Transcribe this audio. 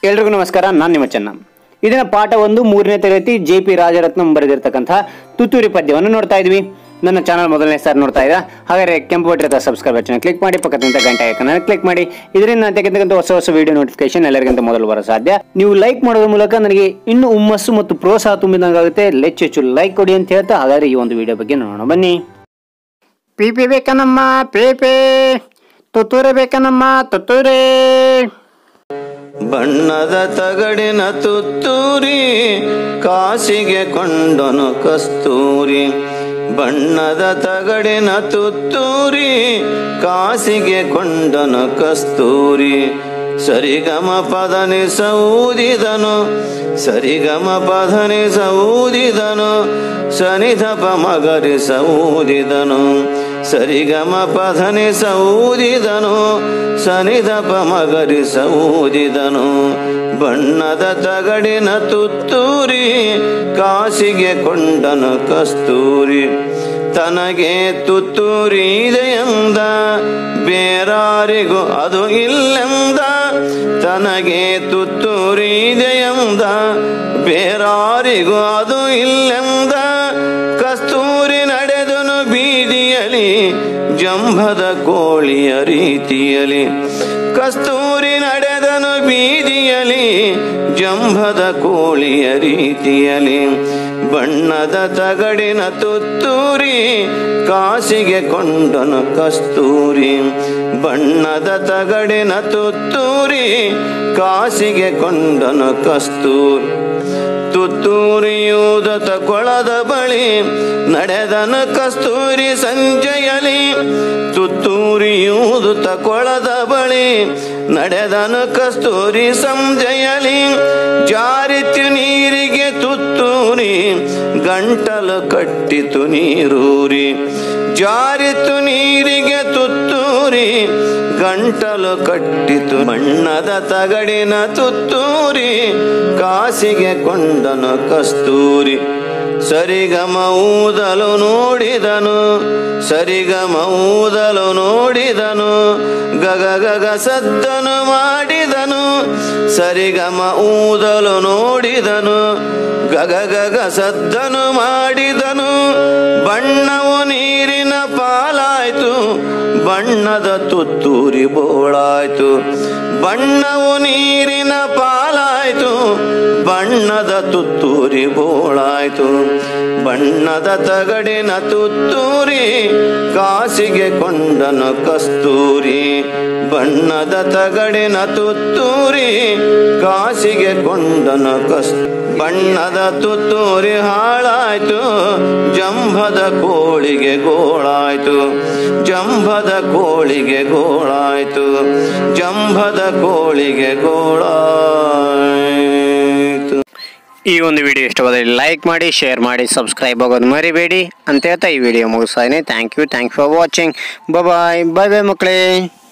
ಎಲ್ರಿಗೂ ನಮಸ್ಕಾರ ನಾನು ನಿಮ್ಮ ಚೆನ್ನ ಇದನ್ನ ಪಾಠ ಒಂದು ಮೂರನೇ ತರಗತಿ ಜೆ ಪಿ ರಾಜರತ್ನಂ ಬರೆದಿರ್ತಕ್ಕಂತಹ ತುತ್ತೂರಿ ಪದ್ಯವನ್ನು ನೋಡ್ತಾ ಇದ್ವಿ ನನ್ನ ಚಾನಲ್ ಮೊದಲನೇ ಸಾರಿ ನೋಡ್ತಾ ಇದ್ದೀರಾ ಹಾಗಾದ್ರೆ ಕೆಂಪು ಬಟ್ಟೆ ಸಬ್ಸ್ಕ್ರೈಬ್ ಬಟನ್ ಕ್ಲಿಕ್ ಮಾಡಿ ಪಕ್ಕದಿಂದ ಗಂಟೆ ಐಕನ್ ಕ್ಲಿಕ್ ಮಾಡಿ ಇದರಿಂದ ನಾನು ತೆಗೆದಂತ ಹೊಸ ಹೊಸ ವಿಡಿಯೋ ನೋಟಿಫಿಕೇಶನ್ ಎಲ್ಲರಿಗಿಂತ ಮೊದಲು ಬರೋ ಸಾಧ್ಯ ನೀವು ಲೈಕ್ ಮಾಡೋದ್ರ ಮೂಲಕ ನನಗೆ ಇನ್ನೂ ಹುಮ್ಮಸ್ಸು ಮತ್ತು ಪ್ರೋತ್ಸಾಹ ತುಂಬಿದಂಗಾಗುತ್ತೆ ಲೆಚ್ಚು ಹೆಚ್ಚು ಲೈಕ್ ಕೊಡಿ ಅಂತ ಹೇಳ್ತಾ ಹಾಗಾದ್ರೆ ಈ ಒಂದು ವಿಡಿಯೋ ಬಗ್ಗೆ ನೋಡೋಣ ಬನ್ನಿ ಪಿ ಪಿ ಬೇಕನಮ್ಮ ಪೇ ಪೇ ತುತ್ತೂರೆ ಬೇಕನಮ್ಮ ತುತ್ತೂರೇ ಬಣ್ಣದ ತಗಡಿನ ತುತ್ತೂರಿ ಕಾಸಿಗೆ ಕೊಂಡನು ಕಸ್ತೂರಿ ಬಣ್ಣದ ತಗಡಿನ ತುತ್ತೂರಿ ಕಾಸಿಗೆ ಕೊಂಡನು ಕಸ್ತೂರಿ ಸರಿಗಮ ಪದನಿ ಸೌದಿದನು ಸರಿಗಮ ಪಧನಿ ಸೌದಿದನು ಸನಿಧಪ ಮಗರಿ ಸೌದಿದನು ಸರಿಗಮ ಪಧನಿ ಸೌದಿದನು ಸನಿಧಪ ಮಗರಿ ಸೌದಿದನು ಬಣ್ಣದ ತಗಡಿನ ತುತ್ತೂರಿ ಕಾಸಿಗೆ ಕೊಂಡನು ಕಸ್ತೂರಿ ತನಗೆ ತುತ್ತೂರಿ ಇದೆಯಂದ ಬೇರಾರಿಗೂ ಅದು ಇಲ್ಲೆಂದ ತನಗೆ ತುತ್ತೂರಿ ಇದೆಯಂದ ಬೇರಾರಿಗೂ ಅದು ಇಲ್ಲೆಂದ ಕಸ್ತೂರಿ ನಡೆದನು ಬೀದಿಯಲಿ ಜಂಭದ ಕೋಳಿಯ ರೀತಿಯಲಿ ಕಸ್ತೂರಿ ನಡೆದನು ಬೀದಿಯಲಿ ಜಂಭದ ಕೋಳಿಯ ರೀತಿಯಲಿ ಬಣ್ಣದ ತಗಡಿನ ತುತ್ತೂರಿ ಕಾಸಿಗೆ ಕೊಂಡನು ಕಸ್ತೂರಿ ಬಣ್ಣದ ತಗಡಿನ ತುತ್ತೂರಿ ಕಾಸಿಗೆ ಕೊಂಡನು ಕಸ್ತೂರಿ ತುತ್ತೂರಿಯೂದತ ಕೊಳದ ಬಳಿ ನಡೆದನು ಕಸ್ತೂರಿ ಸಂಜೆಯಲಿ ತುತ್ತೂರಿಯೂದುತ ಕೊಳದ ಬಳಿ ನಡೆದನು ಕಸ್ತೂರಿ ಸಂಜೆಯಲಿ ಜಾರಿತು ನೀರಿಗೆ ತುತ್ತೂರಿ ಗಂಟಲು ಕಟ್ಟಿತು ನೀರೂರಿ ಜಾರಿತು ನೀರಿಗೆ ತುತ್ತೂರಿ ಗಂಟಲು ಕಟ್ಟಿತು ಮಣ್ಣದ ತಗಡಿನ ತುತ್ತೂರಿ ಕಾಸಿಗೆ ಕೊಂಡನು ಕಸ್ತೂರಿ ಸರಿಗಮ ಊದಲು ನೋಡಿದನು ಸರಿಗಮ ಊದಲು ನೋಡಿದನು ಗಗ ಗಗ ಸದ್ದನು ಮಾಡಿದನು ಸರಿಗಮ ಊದಲು ನೋಡಿದನು ಗಗ ಗಗ ಸದ್ದನು ಮಾಡಿದನು ಬಣ್ಣವು ನೀರಿನ ಪಾಲಾಯ್ತು ಬಣ್ಣದ ತುತ್ತೂರಿ ಬೋಳಾಯ್ತು ಬಣ್ಣವು ನೀರಿನ ಪಾಲಾಯ್ತು ಬಣ್ಣದ ತುತ್ತೂರಿ ಬೋಳಾಯ್ತು ಬಣ್ಣದ ತಗಡಿನ ತುತ್ತೂರಿ ಕಾಸಿಗೆ ಕೊಂಡನು ಕಸ್ತೂರಿ ಬಣ್ಣದ ತಗಡಿನ ತುತ್ತೂರಿ ಕಾಸಿಗೆ ಕೊಂಡನು ಕಸ್ ಬಣ್ಣದ ತುತ್ತೂರಿ ಹಾಳಾಯ್ತು ಜಂಭದ ಕೋಳಿಗೆ ಗೋಳಾಯ್ತು ಜಂಭದ ಕೋಳಿಗೆ ಗೋಳಾಯ್ತು ಜಂಭದ ಕೋಳಿಗೆ ಗೋಳಾಯ್ತು ಈ ಒಂದು ವಿಡಿಯೋ ಇಷ್ಟವಾದರೆ ಲೈಕ್ ಮಾಡಿ ಶೇರ್ ಮಾಡಿ ಸಬ್ಸ್ಕ್ರೈಬ್ ಆಗೋದು ಮರಿಬೇಡಿ ಅಂತ ಹೇಳ್ತಾ ಈ ವಿಡಿಯೋ ಮುಗಿಸ್ತಾ thank you thank for watching bye bye bye ಮಕ್ಕಳೇ